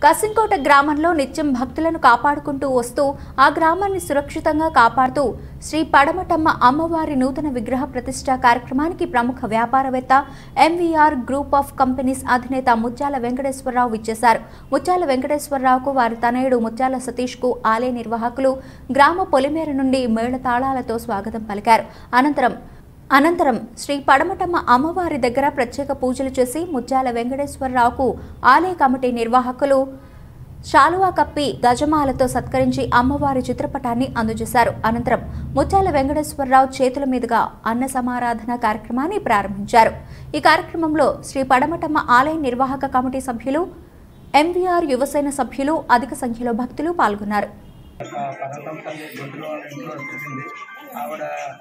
కసింకోట గ్రామంలో నిత్యం భక్తులను కాపాడుకుంటూ వస్తూ ఆ గ్రామాన్ని సురక్షితంగా కాపాడుతూ శ్రీ పడమటమ్మ అమ్మవారి నూతన విగ్రహ ప్రతిష్ట కార్యక్రమానికి ప్రముఖ వ్యాపారవేత్త ఎంవీఆర్ గ్రూప్ ఆఫ్ కంపెనీస్ అధినేత ముత్యాల వెంకటేశ్వరరావు విచ్చేశారు ముత్యాల వెంకటేశ్వరరావుకు వారి తనయుడు ముత్యాల సతీష్ కు ఆలయ నిర్వాహకులు గ్రామ పొలిమేర నుండి మేళతాళాలతో స్వాగతం పలికారు అనంతరం అనంతరం శ్రీ పడమటమ్మ అమ్మవారి దగ్గర ప్రత్యేక పూజలు చేసి ముత్యాల వెంకటేశ్వరరావుకు ఆలయ కమిటీ నిర్వాహకులు శాలువా కప్పి గజమాలతో సత్కరించి అమ్మవారి చిత్రపటాన్ని అందజేశారు అనంతరం ముత్యాల వెంకటేశ్వరరావు చేతుల మీదుగా అన్న సమారాధన కార్యక్రమాన్ని ప్రారంభించారు ఈ కార్యక్రమంలో శ్రీ పడమటమ్మ ఆలయ నిర్వాహక కమిటీ సభ్యులు ఎంవీఆర్ యువసేన సభ్యులు అధిక సంఖ్యలో భక్తులు పాల్గొన్నారు పర్వతం తల్లి గుంటూరు వాళ్ళ ఇంట్లో వచ్చింది ఆవిడ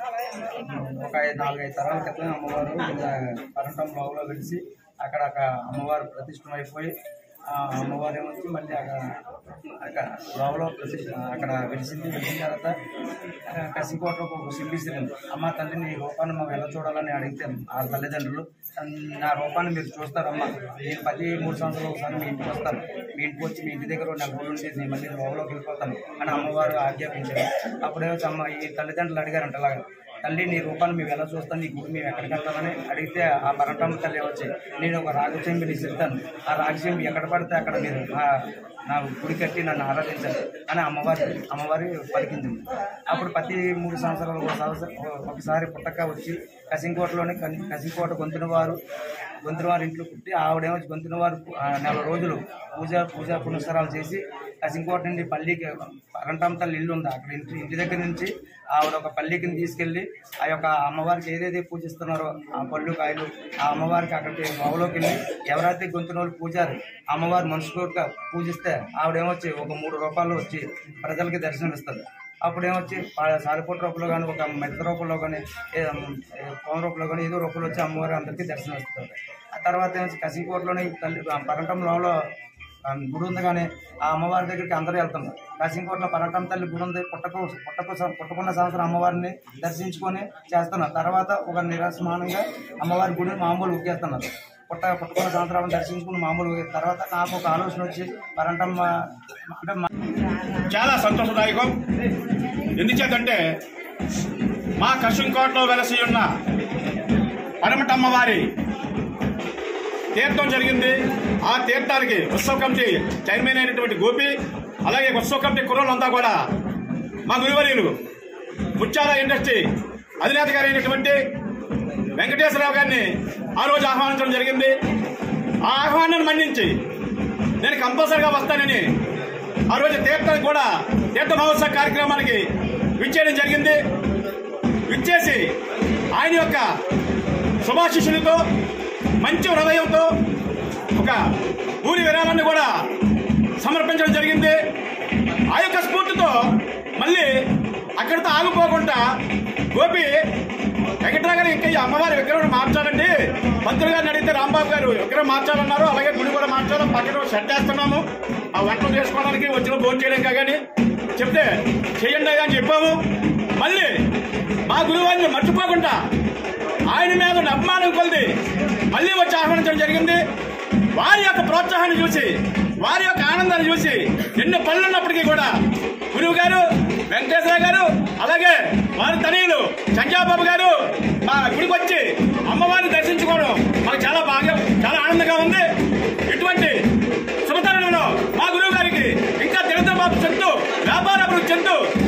ఒక ఐదు నాలుగైదు తరాల క్రితం అమ్మవారు ఇలా పర్వతం లోపల వెలిసి అక్కడ ఒక అమ్మవారు ప్రతిష్టమైపోయి ఆ అమ్మవారు ఏమొచ్చి మళ్ళీ అక్కడ అక్కడ లోపల ప్రతిష్ట అక్కడ వెలిసింది వెలిసిన తర్వాత ఆ కసికోటకు ఒక సింబిసిరింది అమ్మ తల్లి నీ రూపాన్ని మేము ఎలా చూడాలని అడిగితే ఆ తల్లిదండ్రులు నా రూపాన్ని మీరు చూస్తారమ్మా నేను పది మూడు సంవత్సరాలు ఒకసారి మీ ఇంటికి వస్తాను మీ ఇంటికి వచ్చి మీ ఇంటి దగ్గర నెల రోజులు ఉండి నేను మళ్ళీ లోపలికి వెళ్ళిపోతాను అని అమ్మవారు ఆజ్ఞాపించారు అప్పుడే వచ్చి అమ్మ ఈ తల్లిదండ్రులు అడిగారంట అలాగా తల్లి నీ రూపాన్ని మేము ఎలా చూస్తాం నీ గుడి మేము ఎక్కడికి వెళ్తామని అడిగితే ఆ పరటమ్మ తల్లి వచ్చి నేను ఒక రాగచెంబి నీకు ఇస్తాను ఆ రాగచెంబి ఎక్కడ పడితే అక్కడ మీరు నా నా గుడి కట్టి నన్ను ఆరాధించాలి అని అమ్మవారి అమ్మవారి పలికింది అప్పుడు ప్రతి మూడు సంవత్సరాలు ఒక సంవత్సరం ఒకసారి పుట్టక వచ్చి కసింకోటలోని కన్- కసింకోట గొంతున వారు గొంతున వారి ఇంట్లో పుట్టి ఆవిడేమో గొంతున వారు ఆ, నెల రోజులు పూజ పూజ పునస్కారాలు చేసి కసింకోట నుండి పల్లికి పరంటాం తల్లి ఇల్లు ఉంది అక్కడ ఇంటి ఇంటి దగ్గర నుంచి ఆవిడ ఒక పల్లికి తీసుకెళ్లి ఆ యొక్క అమ్మవారికి ఏదైతే పూజిస్తున్నారో ఆ పళ్ళు కాయలు ఆ అమ్మవారికి అక్కడికి మొగలోకి వెళ్ళి ఎవరైతే గొంతున వాళ్ళు పూజారు అమ్మవారు మనసుగా పూజిస్తే ఆవిడేమొచ్చి ఒక మూడు రూపాయలు వచ్చి ప్రజలకి దర్శనం ఇస్తుంది అప్పుడు ఏమొచ్చి సాలిపోటు రూపంలో కానీ ఒక మెత్త రూపంలో కానీ పవన్ రూపంలో కానీ ఏదో రూపంలో వచ్చి అమ్మవారు అందరికీ దర్శనం ఇస్తుంది ఆ తర్వాత ఏమొచ్చి కసికోటలోని తల్లి పరంటం లోపల ఆ గుడి ఉంది కానీ ఆ అమ్మవారి దగ్గరికి అందరూ వెళ్తున్నారు కాసింకోటలో పర్వటం తల్లి గుడి ఉంది పుట్టకు పుట్టకు సం- పుట్టకున్న సంవత్సరం అమ్మవారిని దర్శించుకొని చేస్తున్నారు తర్వాత ఒక నిరసమానంగా అమ్మవారి గుడిని మామూలు ఉగ్గేస్తున్నారు పుట్ట పుట్టుకున్న సంవత్సరాలను దర్శించుకుని మామూలు ఊగే- తర్వాత నాకు ఒక ఆలోచన వచ్చి పరంటమ్మ అంటే మా- చాలా సంతోషదాయకం ఎందుచేతంటే మా కశంకోటలో వెలసి ఉన్న పరమటమ్మ వారి తీర్థం జరిగింది ఆ తీర్థానికి ఉత్సవ కమిటీ చైర్మన్ అయినటువంటి గోపి అలాగే ఉత్సవ కమిటీ కుర్రోళ్ళంతా కూడా మా గురువర్యులు ముత్యాల ఇండస్ట్రీ అధినేత గారైనటువంటి వెంకటేశ్వరరావు గారిని ఆ రోజు ఆహ్వానించడం జరిగింది ఆ ఆహ్వానాన్ని మన్నించి నేను కంపల్సరిగా వస్తానని ఆ రోజు తీర్థానికి కూడా తీర్థ మహోత్సవ కార్యక్రమానికి విచ్చేయడం జరిగింది విచ్చేసి ఆయన యొక్క శుభాశిష్యులతో మంచి హృదయంతో ఒక ఊరి విరాళాన్ని కూడా సమర్పించడం జరిగింది ఆ యొక్క స్ఫూర్తితో మళ్ళీ అక్కడితో ఆగిపోకుండా గోపి వెంకటరావు గారు ఇంకా ఈ అమ్మవారి విగ్రహం మార్చాలండి మంత్రులు గారిని అడిగితే రాంబాబు గారు విగ్రహం మార్చాలన్నారు అలాగే గుడి కూడా మార్చాలి పక్కన షెడ్ వేస్తున్నాము ఆ వంటలు చేసుకోవడానికి వచ్చిన భోజనం చేయడానికి కానీ చెప్తే చేయండి అయ్యా అని చెప్పాము మళ్ళీ మా గురువారిని మర్చిపోకుండా ఆయన మీద ఉన్న అభిమానం కొలిది మళ్ళీ వచ్చి ఆహ్వానించడం జరిగింది వారి యొక్క ప్రోత్సాహాన్ని చూసి వారి యొక్క ఆనందాన్ని చూసి ఎన్ని పనులు ఉన్నప్పటికీ కూడా గురువు గారు వెంకటేశ్వర గారు అలాగే వారి తనయులు సంజాబాబు గారు మా గుడికి వచ్చి అమ్మవారిని దర్శించుకోవడం మాకు చాలా బాగా చాలా ఆనందంగా ఉంది ఇటువంటి శుభతరుణంలో మా గురువు గారికి ఇంకా దినదబాబు చెందుతూ వ్యాపార అభివృద్ధి చెందుతూ